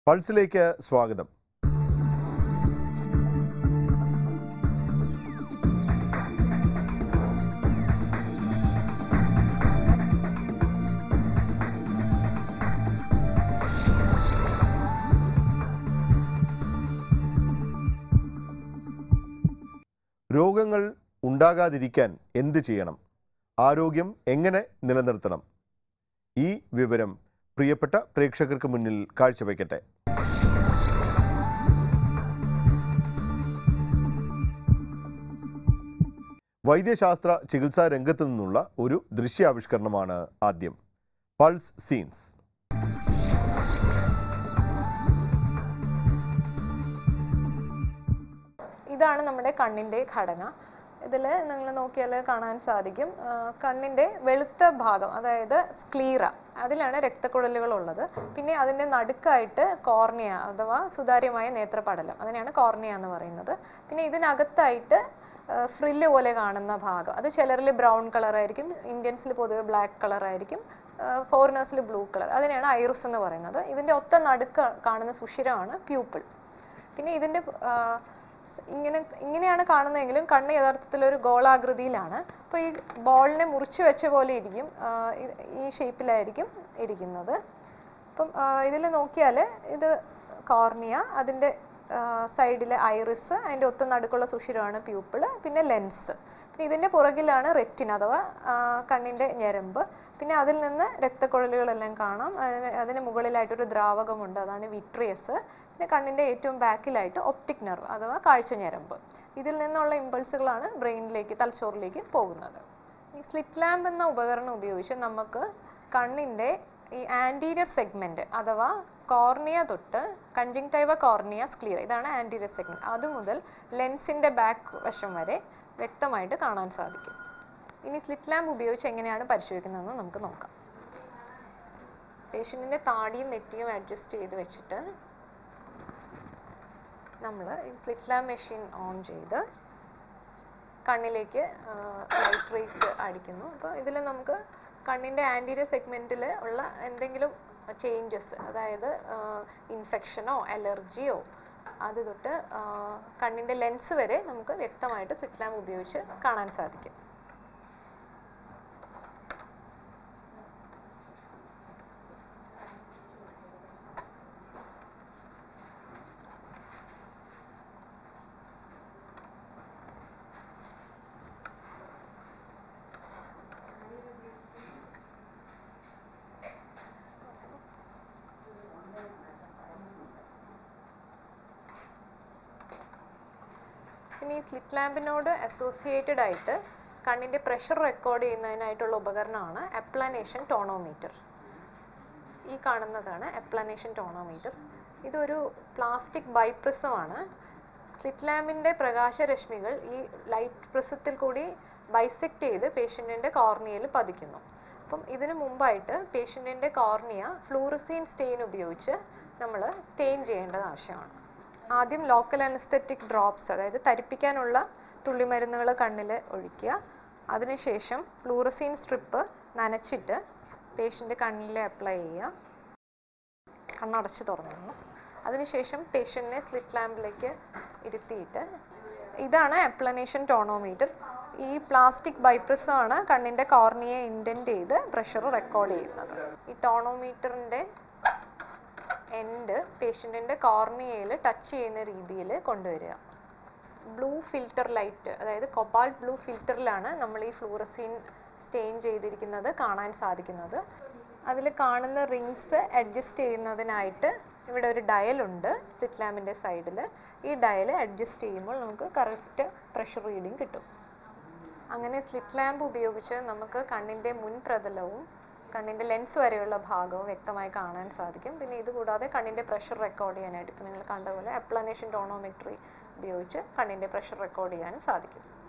പൾസിലേക്ക് സ്വാഗതം രോഗങ്ങൾ ഉണ്ടാകാതിരിക്കാൻ എന്ത് ചെയ്യണം ആരോഗ്യം എങ്ങനെ നിലനിർത്തണം ഈ വിവരം പ്രിയപ്പെട്ട പ്രേക്ഷകർക്ക് മുന്നിൽ കാഴ്ചവെക്കട്ടെ വൈദ്യശാസ്ത്ര ചികിത്സാ രംഗത്ത് നിന്നുള്ള ഒരു ദൃശ്യാവിഷ്കരണമാണ് ആദ്യം പൾസ് സീൻസ് ഇതാണ് നമ്മുടെ കണ്ണിൻ്റെ ഘടന ഇതിൽ നിങ്ങൾ നോക്കിയാൽ കാണാൻ സാധിക്കും ആ, കണ്ണിൻ്റെ വെളുത്ത ഭാഗം അതായത് സ്ക്ലീറ അതിലാണ് രക്തക്കുഴലുകൾ ഉള്ളത് പിന്നെ അതിൻ്റെ നടുക്കായിട്ട് കോർണിയ അഥവാ സുതാര്യമായ നേത്രപടലം അതിനെയാണ് കോർണിയ എന്ന് പറയുന്നത് പിന്നെ ഇതിനകത്തായിട്ട് ഫ്രില്ല് പോലെ കാണുന്ന ഭാഗം അത് ചിലരിൽ ബ്രൗൺ കളർ ആയിരിക്കും ഇന്ത്യൻസിൽ പൊതുവെ ബ്ലാക്ക് കളർ ആയിരിക്കും ഫോറിനേഴ്സിൽ ബ്ലൂ കളർ അതിനെയാണ് ഐറിസ് എന്ന് പറയുന്നത് ഇതിൻ്റെ ഒത്ത നടുക്ക് കാണുന്ന സുഷിരമാണ് പ്യൂപ്പിൾ പിന്നെ ഇതിൻ്റെ ആ, സ് ഇങ്ങനെ ഇങ്ങനെയാണ് കാണുന്നതെങ്കിലും കണ്ണ് യഥാർത്ഥത്തിൽ ഒരു ഗോളാകൃതിയിലാണ് അപ്പോൾ ഈ ബോളിനെ മുറിച്ച് വെച്ച പോലെ ഇരിക്കും ആ, ഇത് ഈ ഷേപ്പിലായിരിക്കും ഇരിക്കുന്നത് അപ്പം ഇതിൽ നോക്കിയാൽ ഇത് കോർണിയ അതിൻ്റെ സൈഡിലെ ഐറിസ് അതിൻ്റെ ഒത്ത നടുക്കുള്ള സുഷിരമാണ് പ്യൂപ്പിൾ പിന്നെ ലെൻസ് പിന്നെ ഇതിൻ്റെ പുറകിലാണ് റെറ്റിന അഥവാ ആ, കണ്ണിൻ്റെ ഞരമ്പ് പിന്നെ അതിൽ നിന്ന് രക്തക്കുഴലുകളെല്ലാം കാണാം അതിന് അതിന് മുകളിലായിട്ടൊരു ദ്രാവകമുണ്ട് അതാണ് വിട്രിയസ് പിന്നെ കണ്ണിൻ്റെ ഏറ്റവും ബാക്കിലായിട്ട് ഒപ്റ്റിക് നെർവ് അഥവാ കാഴ്ച ഞരമ്പ് ഇതിൽ നിന്നുള്ള ഇമ്പൾസുകളാണ് ബ്രെയിനിലേക്ക് തലച്ചോറിലേക്ക് പോകുന്നത് ഈ സ്ലിറ്റ് ലാമ്പ് എന്ന ഉപകരണം ഉപയോഗിച്ച് നമുക്ക് കണ്ണിൻ്റെ ഈ ആൻറ്റീരിയർ സെഗ്മെൻറ്റ് അഥവാ കോർണിയ തൊട്ട് കൺജങ്ടൈവ കോർണിയ സ്ക്ലിയർ ഇതാണ് ആൻറ്റീരിയർ സെഗ്മെൻറ്റ് അതുമുതൽ ലെൻസിൻ്റെ ബാക്ക് വശം വരെ വ്യക്തമായിട്ട് കാണാൻ സാധിക്കും ഇനി സ്ലിറ്റ് ലാമ്പ് ഉപയോഗിച്ച് എങ്ങനെയാണ് പരിശോധിക്കുന്നതെന്ന് നമുക്ക് നോക്കാം പേഷ്യൻറ്റിൻ്റെ താടിയും നെറ്റിയും അഡ്ജസ്റ്റ് ചെയ്ത് വെച്ചിട്ട് നമ്മൾ ഈ സ്ലിറ്റ് ലാമ്പ് മെഷീൻ ഓൺ ചെയ്ത് കണ്ണിലേക്ക് ലൈറ്റ് റേസ് അടിക്കുന്നു അപ്പോൾ ഇതിൽ നമുക്ക് കണ്ണിൻ്റെ ആൻറ്റീരിയർ സെഗ്മെൻറ്റിൽ ഉള്ള എന്തെങ്കിലും ചേഞ്ചസ് അതായത് ഇൻഫെക്ഷനോ അലർജിയോ അത് തൊട്ട് കണ്ണിൻ്റെ ലെൻസ് വരെ നമുക്ക് വ്യക്തമായിട്ട് സ്ലിറ്റ് ലാമ്പ് ഉപയോഗിച്ച് കാണാൻ സാധിക്കും പിന്നെ ഈ സ്ലിറ്റ് ലാമ്പിനോട് അസോസിയേറ്റഡ് ആയിട്ട് കണ്ണിൻ്റെ പ്രഷർ റെക്കോർഡ് ചെയ്യുന്നതിനായിട്ടുള്ള ഉപകരണമാണ് അപ്ലാനേഷൻ ടോണോമീറ്റർ ഈ കാണുന്നതാണ് അപ്ലാനേഷൻ ടോണോമീറ്റർ ഇതൊരു പ്ലാസ്റ്റിക് ബൈപ്രിസമാണ് സ്ലിറ്റ് ലാമ്പിൻ്റെ പ്രകാശരശ്മികൾ ഈ ലൈറ്റ് പ്രിസത്തിൽ കൂടി ബൈസെക്റ്റ് ചെയ്ത് പേഷ്യൻറ്റിൻ്റെ കോർണിയയിൽ പതിക്കുന്നു അപ്പം ഇതിനു മുമ്പായിട്ട് പേഷ്യൻറ്റിൻ്റെ കോർണിയ ഫ്ലൂറസീൻ സ്റ്റെയിൻ ഉപയോഗിച്ച് നമ്മൾ സ്റ്റെയിൻ ചെയ്യേണ്ടത് ആവശ്യമാണ് ആദ്യം ലോക്കൽ അനസ്തറ്റിക് ഡ്രോപ്സ് അതായത് തരിപ്പിക്കാനുള്ള തുള്ളിമരുന്നുകൾ കണ്ണിൽ ഒഴിക്കുക അതിനുശേഷം ഫ്ലൂറസീൻ സ്ട്രിപ്പ് നനച്ചിട്ട് പേഷ്യൻ്റ് കണ്ണിൽ അപ്ലൈ ചെയ്യുക കണ്ണടച്ച് തുറന്നു അതിനുശേഷം പേഷ്യൻറ്റിനെ സ്ലിറ്റ് ലാമ്പിലേക്ക് ഇരുത്തിയിട്ട് ഇതാണ് അപ്ലനേഷൻ ടോണോമീറ്റർ ഈ പ്ലാസ്റ്റിക് ബൈപ്രിസമാണ് കണ്ണിൻ്റെ കോർണിയെ ഇൻഡൻറ്റ് ചെയ്ത് പ്രഷർ റെക്കോർഡ് ചെയ്യുന്നത് ഈ ടോണോമീറ്ററിൻ്റെ എൻഡ് പേഷ്യൻറ്റിൻ്റെ കോർണിയയിൽ ടച്ച് ചെയ്യുന്ന രീതിയിൽ കൊണ്ടുവരിക ബ്ലൂ ഫിൽറ്റർ ലൈറ്റ് അതായത് കൊബാൾട്ട് ബ്ലൂ ഫിൽറ്ററിലാണ് നമ്മൾ ഈ ഫ്ലൂറസീൻ സ്റ്റെയിൻ ചെയ്തിരിക്കുന്നത് കാണാൻ സാധിക്കുന്നത് അതിൽ കാണുന്ന റിങ്സ് അഡ്ജസ്റ്റ് ചെയ്യുന്നതിനായിട്ട് ഇവിടെ ഒരു ഡയലുണ്ട് സ്റ്റിറ്റ് ലാമ്പിൻ്റെ സൈഡിൽ ഈ ഡയൽ അഡ്ജസ്റ്റ് ചെയ്യുമ്പോൾ നമുക്ക് കറക്റ്റ് പ്രഷർ റീഡിങ് കിട്ടും അങ്ങനെ സ്ലിറ്റ് ലാമ്പ് ഉപയോഗിച്ച് നമുക്ക് കണ്ണിൻ്റെ മുൻപ്രതലവും കണ്ണിൻ്റെ ലെൻസ് വരെയുള്ള ഭാഗവും വ്യക്തമായി കാണാൻ സാധിക്കും പിന്നെ ഇതുകൂടാതെ കണ്ണിൻ്റെ പ്രഷർ റെക്കോർഡ് ചെയ്യാനായിട്ട് ഇപ്പോൾ നിങ്ങൾ കണ്ട പോലെ അപ്ലനേഷൻ ടോണോമെട്രി ഉപയോഗിച്ച് കണ്ണിൻ്റെ പ്രഷർ റെക്കോർഡ് ചെയ്യാനും സാധിക്കും